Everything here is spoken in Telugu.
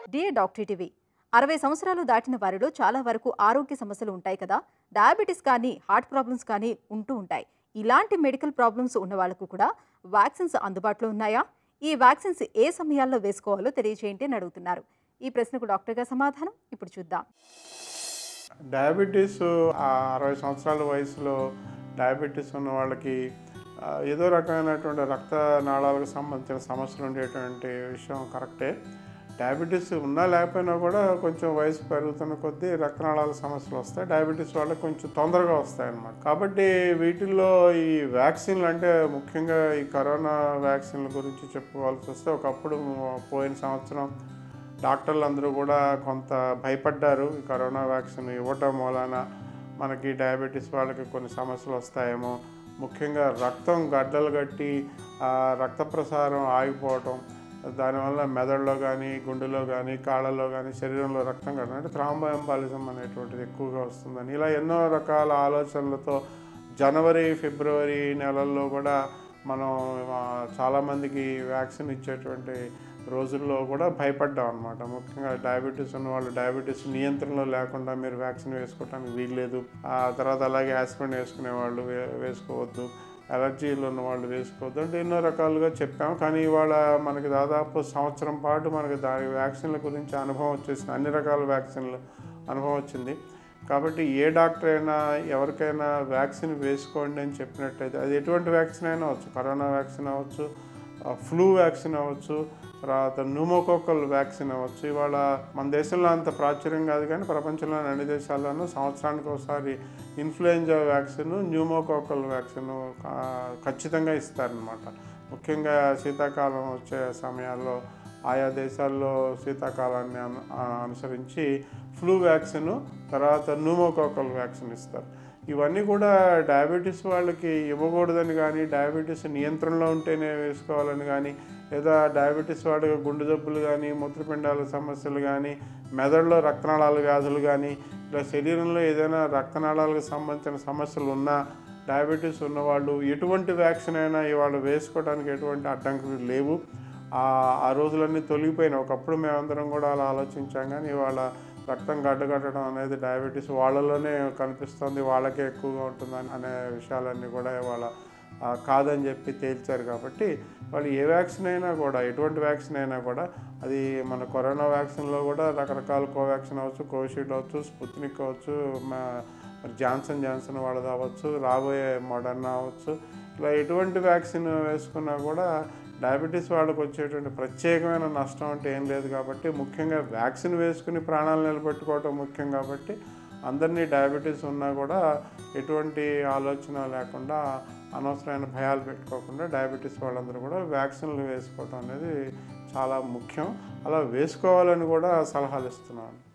డియర్ డాక్టర్ టీవీ అరవై సంవత్సరాలు దాటిన వారిలో చాలా వరకు ఆరోగ్య సమస్యలు ఉంటాయి కదా డయాబెటీస్ కానీ హార్ట్ ప్రాబ్లమ్స్ కానీ ఉంటూ ఉంటాయి ఇలాంటి మెడికల్ ప్రాబ్లమ్స్ ఉన్న వాళ్ళకు కూడా వ్యాక్సిన్స్ అందుబాటులో ఉన్నాయా ఈ వ్యాక్సిన్స్ ఏ సమయాల్లో వేసుకోవాలో తెలియజేయండి అని అడుగుతున్నారు ఈ ప్రశ్నకు డాక్టర్ గారి సమాధానం ఇప్పుడు చూద్దాం డయాబెటీస్ ఆ అరవై సంవత్సరాల వయసులో డయాబెటీస్ ఉన్న వాళ్ళకి ఆ, ఏదో రకమైనటువంటి రక్త నాళాలకు సంబంధించిన సమస్యలు ఉండేటువంటి విషయం కరెక్టే డయాబెటీస్ ఉన్నా లేకపోయినా కూడా కొంచెం వయసు పెరుగుతున్న కొద్దీ రక్తనాళాల సమస్యలు వస్తాయి డయాబెటీస్ వాళ్ళకి కొంచెం తొందరగా వస్తాయి అన్నమాట కాబట్టి వీటిల్లో ఈ వ్యాక్సిన్లు అంటే ముఖ్యంగా ఈ కరోనా వ్యాక్సిన్ల గురించి చెప్పుకోవాల్సి వస్తే ఒకప్పుడు పోయిన సంవత్సరం డాక్టర్లు అందరూ కూడా కొంత భయపడ్డారు ఈ కరోనా వ్యాక్సిన్ ఇవ్వటం మూలాన మనకి డయాబెటీస్ వాళ్ళకి కొన్ని సమస్యలు వస్తాయేమో ముఖ్యంగా రక్తం గడ్డలు కట్టి ఆ రక్త ప్రసారం ఆగిపోవటం దానివల్ల మెదడులో కానీ గుండెలో కానీ కాళ్ళలో కానీ శరీరంలో రక్తం కట్టడం అంటే థ్రాంబోఎంబాలిజం అనేటువంటిది ఎక్కువగా వస్తుందని ఇలా ఎన్నో రకాల ఆలోచనలతో జనవరి ఫిబ్రవరి నెలల్లో కూడా మనం ఆ, చాలామందికి వ్యాక్సిన్ ఇచ్చేటువంటి రోజుల్లో కూడా భయపడ్డాం అనమాట ముఖ్యంగా డయాబెటీస్ ఉన్న వాళ్ళు డయాబెటీస్ నియంత్రణలో లేకుండా మీరు వ్యాక్సిన్ వేసుకోవడానికి వీల్లేదు ఆ తర్వాత అలాగే యాస్పిరిన్ వేసుకునే వాళ్ళు వే- వేసుకోవద్దు అలర్జీలు ఉన్న వాళ్ళు వేసుకోవద్దు అంటే ఎన్నో రకాలుగా చెప్పాం కానీ ఇవాళ మనకి దాదాపు సంవత్సరం పాటు మనకి దాని వ్యాక్సిన్ల గురించి అనుభవం వచ్చేసింది అన్ని రకాల వ్యాక్సిన్లు అనుభవం వచ్చింది కాబట్టి ఏ డాక్టర్ అయినా ఎవరికైనా వ్యాక్సిన్ వేసుకోండి అని చెప్పినట్టయితే అది ఎటువంటి వ్యాక్సిన్ అయినా అవచ్చు కరోనా వ్యాక్సిన్ అవ్వచ్చు ఫ్లూ వ్యాక్సిన్ అవ్వచ్చు తర్వాత న్యూమోకోకల్ వ్యాక్సిన్ అవ్వచ్చు ఇవాళ మన దేశంలో అంత ప్రాచుర్యం కాదు కానీ ప్రపంచంలోని అన్ని దేశాల్లోనూ సంవత్సరానికి ఒకసారి ఇన్ఫ్లుయెంజా వ్యాక్సిన్ న్యూమోకోకల్ వ్యాక్సిన్ ఖచ్చితంగా ఇస్తారనమాట ముఖ్యంగా శీతాకాలం వచ్చే సమయాల్లో ఆయా దేశాల్లో శీతాకాలాన్ని అను- ఆ, అనుసరించి ఫ్లూ వ్యాక్సిన్ తర్వాత న్యూమోకోకల్ వ్యాక్సిన్ ఇస్తారు ఇవన్నీ కూడా డయాబెటీస్ వాళ్ళకి ఇవ్వకూడదని కానీ డయాబెటీస్ నియంత్రణలో ఉంటేనే వేసుకోవాలని కానీ లేదా డయాబెటీస్ వాళ్ళకి గుండె జబ్బులు కానీ మూత్రపిండాల సమస్యలు కానీ మెదడులో రక్తనాళాల వ్యాధులు కానీ ఇలా శరీరంలో ఏదైనా రక్తనాళాలకు సంబంధించిన సమస్యలు ఉన్నా డయాబెటీస్ ఉన్నవాళ్ళు ఎటువంటి వ్యాక్సిన్ అయినా ఇవాళ వేసుకోవడానికి ఎటువంటి అడ్డంకులు లేవు ఆ ఆ రోజులన్నీ తొలగిపోయినాయి ఒకప్పుడు మేమందరం కూడా అలా ఆలోచించాం కానీ ఇవాళ రక్తం గడ్డగట్టడం అనేది డయాబెటీస్ వాళ్ళలోనే కనిపిస్తుంది వాళ్ళకే ఎక్కువగా ఉంటుందని అనే విషయాలన్నీ కూడా ఇవాళ ఆ, కాదని చెప్పి తేల్చారు కాబట్టి వాళ్ళు ఏ వ్యాక్సిన్ అయినా కూడా ఎటువంటి వ్యాక్సిన్ అయినా కూడా అది మన కరోనా వ్యాక్సిన్లో కూడా రకరకాల కోవాక్సిన్ అవ్వచ్చు కోవిషీల్డ్ అవ్వచ్చు స్పుత్నిక్ అవ్వచ్చు మా మరి జాన్సన్ జాన్సన్ వాళ్ళది అవ్వచ్చు రాబోయే మోడర్నా అవ్వచ్చు ఇలా ఎటువంటి వ్యాక్సిన్ వేసుకున్నా కూడా డయాబెటీస్ వాళ్ళకి వచ్చేటువంటి ప్రత్యేకమైన నష్టం అంటే ఏం లేదు కాబట్టి ముఖ్యంగా వ్యాక్సిన్ వేసుకుని ప్రాణాలు నిలబెట్టుకోవటం ముఖ్యం కాబట్టి అందరినీ డయాబెటీస్ ఉన్నా కూడా ఎటువంటి ఆలోచన లేకుండా అనవసరమైన భయాలు పెట్టుకోకుండా డయాబెటీస్ వాళ్ళందరూ కూడా వ్యాక్సిన్లు వేసుకోవటం అనేది చాలా ముఖ్యం అలా వేసుకోవాలని కూడా సలహాలు ఇస్తున్నాను